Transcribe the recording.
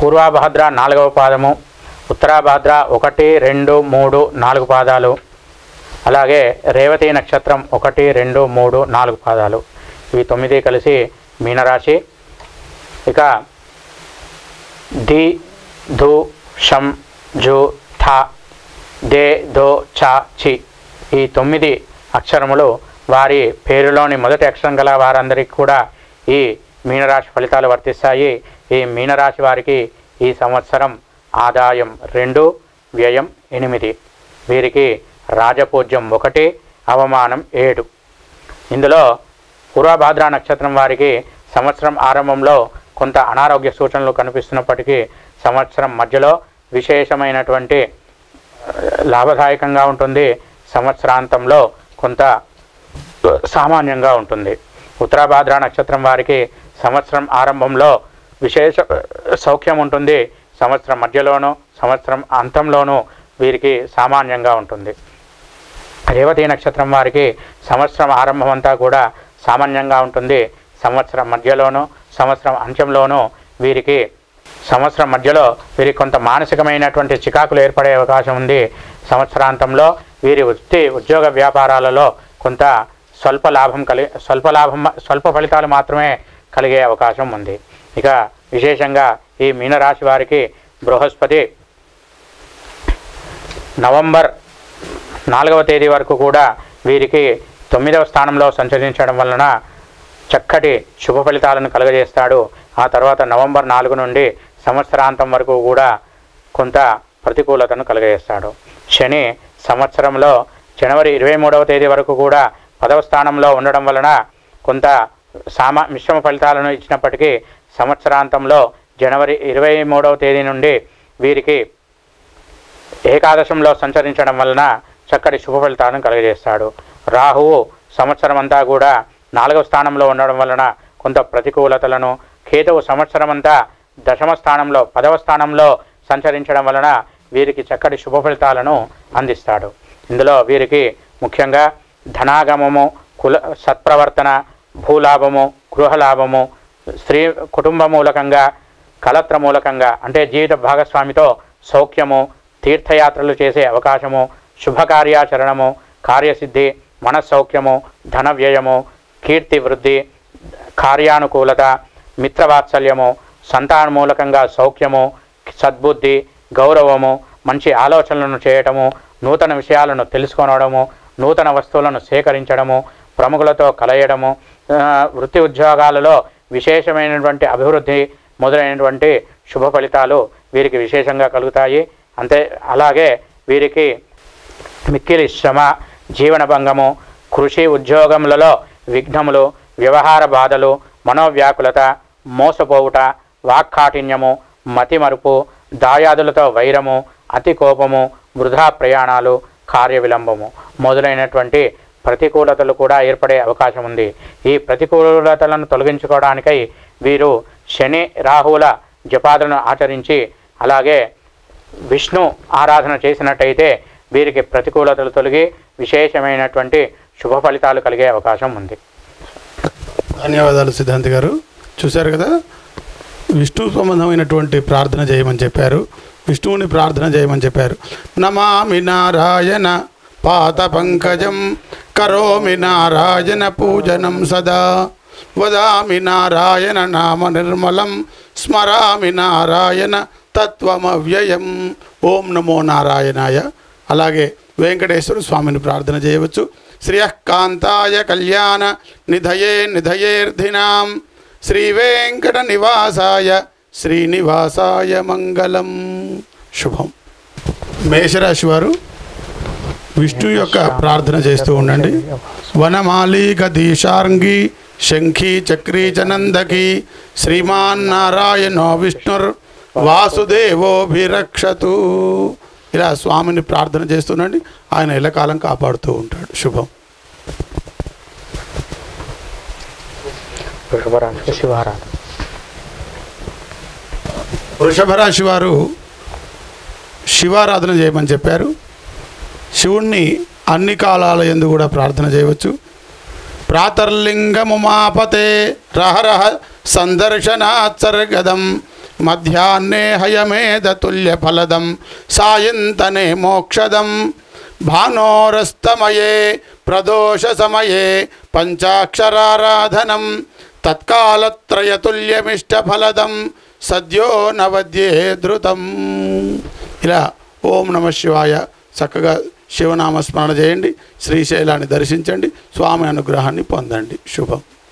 పూర్వాభాద్ర నాలుగవ పాదము ఉత్తరాభాద్ర ఒకటి రెండు మూడు నాలుగు పాదాలు అలాగే రేవతి నక్షత్రం ఒకటి రెండు మూడు నాలుగు పాదాలు ఇవి తొమ్మిది కలిసి మీనరాశి ఇక ది ధు షం జు థ దే దో చ చి ఈ తొమ్మిది అక్షరములు వారి పేరులోని మొదటి అక్షరం గల వారందరికీ కూడా ఈ మీనరాశి ఫలితాలు వర్తిస్తాయి ఈ మీనరాశి వారికి ఈ సంవత్సరం ఆదాయం రెండు వ్యయం ఎనిమిది వీరికి రాజపూజ్యం ఒకటి అవమానం ఏడు ఇందులో పూర్వభాద్ర నక్షత్రం వారికి సంవత్సరం ఆరంభంలో కొంత అనారోగ్య సూచనలు కనిపిస్తున్నప్పటికీ సంవత్సరం మధ్యలో విశేషమైనటువంటి ఆ, లాభదాయకంగా ఉంటుంది సంవత్సరాంతంలో కొంత సామాన్యంగా ఉంటుంది ఉత్తరాభాద్ర నక్షత్రం వారికి సంవత్సరం ఆరంభంలో విశేష సౌఖ్యం ఉంటుంది సంవత్సరం మధ్యలోనూ సంవత్సరం అంతంలోనూ వీరికి సామాన్యంగా ఉంటుంది రేవతి నక్షత్రం వారికి సంవత్సరం ఆరంభం అంతా కూడా సామాన్యంగా ఉంటుంది సంవత్సరం మధ్యలోనూ సంవత్సరం అంత్యంలోనూ వీరికి సంవత్సరం మధ్యలో వీరికి కొంత మానసికమైనటువంటి చికాకులు ఏర్పడే అవకాశం ఉంది సంవత్సరాంతంలో వీరి వృత్తి ఉద్యోగ వ్యాపారాలలో కొంత స్వల్ప లాభం కలి స్వల్ప లాభం స్వల్ప ఫలితాలు మాత్రమే కలిగే అవకాశం ఉంది ఇక విశేషంగా ఈ మీనరాశి వారికి బృహస్పతి నవంబర్ నాలుగవ తేదీ వరకు కూడా వీరికి తొమ్మిదవ స్థానంలో సంచరించడం వలన చక్కటి శుభ ఫలితాలను కలుగజేస్తాడు ఆ తర్వాత నవంబర్ నాలుగు నుండి సంవత్సరాంతం వరకు కూడా కొంత ప్రతికూలతను కలుగజేస్తాడు శని సంవత్సరంలో జనవరి ఇరవై మూడవ తేదీ వరకు కూడా పదవ స్థానంలో ఉండడం వలన కొంత సామా మిశ్రమ ఫలితాలను ఇచ్చినప్పటికీ సంవత్సరాంతంలో జనవరి ఇరవై మూడవ తేదీ నుండి వీరికి ఏకాదశంలో సంచరించడం వలన చక్కటి శుభ ఫలితాలను కలుగజేస్తాడు రాహువు సంవత్సరం అంతా కూడా నాలుగవ స్థానంలో ఉండడం వలన కొంత ప్రతికూలతలను కేతువు సంవత్సరం అంతా దశమ స్థానంలో పదవ స్థానంలో సంచరించడం వలన వీరికి చక్కటి శుభ ఫలితాలను అందిస్తాడు ఇందులో వీరికి ముఖ్యంగా ధనాగమము కుల సత్ప్రవర్తన భూలాభము గృహలాభము స్త్రీ కుటుంబ మూలకంగా కలత్ర మూలకంగా అంటే జీవిత భాగస్వామితో సౌఖ్యము తీర్థయాత్రలు చేసే అవకాశము శుభకార్యాచరణము కార్యసిద్ధి మనస్సౌఖ్యము ధన వ్యయము కీర్తి వృద్ధి కార్యానుకూలత మిత్రవాత్సల్యము సంతానమూలకంగా సౌఖ్యము సద్బుద్ధి గౌరవము మంచి ఆలోచనలను చేయటము నూతన విషయాలను తెలుసుకోవడము నూతన వస్తువులను సేకరించడము ప్రముఖులతో కలయడము ఆ, వృత్తి ఉద్యోగాలలో విశేషమైనటువంటి అభివృద్ధి మొదలైనటువంటి శుభ ఫలితాలు వీరికి విశేషంగా కలుగుతాయి అంతే అలాగే వీరికి మిక్కిలి శ్రమ జీవన భంగము కృషి ఉద్యోగములలో విఘ్నములు వ్యవహార బాధలు మనోవ్యాకులత మోసపోవుట వాక్కాఠిన్యము మతిమరుపు దాయాదులతో వైరము అతి కోపము వృధా ప్రయాణాలు కార్య విలంబము మొదలైనటువంటి ప్రతికూలతలు కూడా ఏర్పడే అవకాశం ఉంది ఈ ప్రతికూలతలను తొలగించుకోవడానికై వీరు శని రాహువుల జపాదులను ఆచరించి అలాగే విష్ణు ఆరాధన చేసినట్టయితే వీరికి ప్రతికూలతలు తొలగి విశేషమైనటువంటి శుభ ఫలితాలు కలిగే అవకాశం ఉంది ధన్యవాదాలు సిద్ధాంతి గారు చూశారు కదా విష్ణు సంబంధమైనటువంటి ప్రార్థన చేయమని చెప్పారు విష్ణువుని ప్రార్థన చేయమని చెప్పారు నమామి నారాయణ పాత పంకజం కరోమి నారాయణ పూజనం సదా వదామి నారాయణ నామ నిర్మలం స్మరామి నారాయణ తత్వమవ్యయం ఓం నమో నారాయణాయ అలాగే వెంకటేశ్వర స్వామిని ప్రార్థన చేయవచ్చు శ్రియకాంతాయ కళ్యాణ నిధయే నిధయేర్ధినాం శ్రీ వెంకట నివాసాయ శ్రీనివాసాయ మంగళం శుభం మేషరాశి వారు విష్ణు యొక్క ప్రార్థన చేస్తూ ఉండండి వనమాలీక దీశార్ంగి శంఖి చక్రీ చనందకి శ్రీమాన్ నారాయణో విష్ణుర్ వాసుదేవోభిరక్షతు ఇలా స్వామిని ప్రార్థన చేస్తుండండి ఆయన ఎల్లకాలం కాపాడుతూ ఉంటాడు శుభం వృషభరాశి శివారాధన వృషభ రాశి వారు శివారాధన చేయమని చెప్పారు శివుణ్ణి అన్ని కాలాల ఎందు కూడా ప్రార్థన చేయవచ్చు ప్రాతర్లింగముమాపతే రహరహ సందర్శనాత్సర్గదం మధ్యాహ్నే హయమేధతుల్య ఫలదం సాయంతనే మోక్షదం భానోరస్తమయే ప్రదోష సమయే పంచాక్షరారాధనం తత్కాలత్రయతుల్యమిష్టఫలదం సద్యో నవద్యే ధృతం ఇలా ఓం నమ శివాయ చక్కగా శివనామ స్మరణ చేయండి శ్రీశైలాన్ని దర్శించండి స్వామి అనుగ్రహాన్ని పొందండి శుభం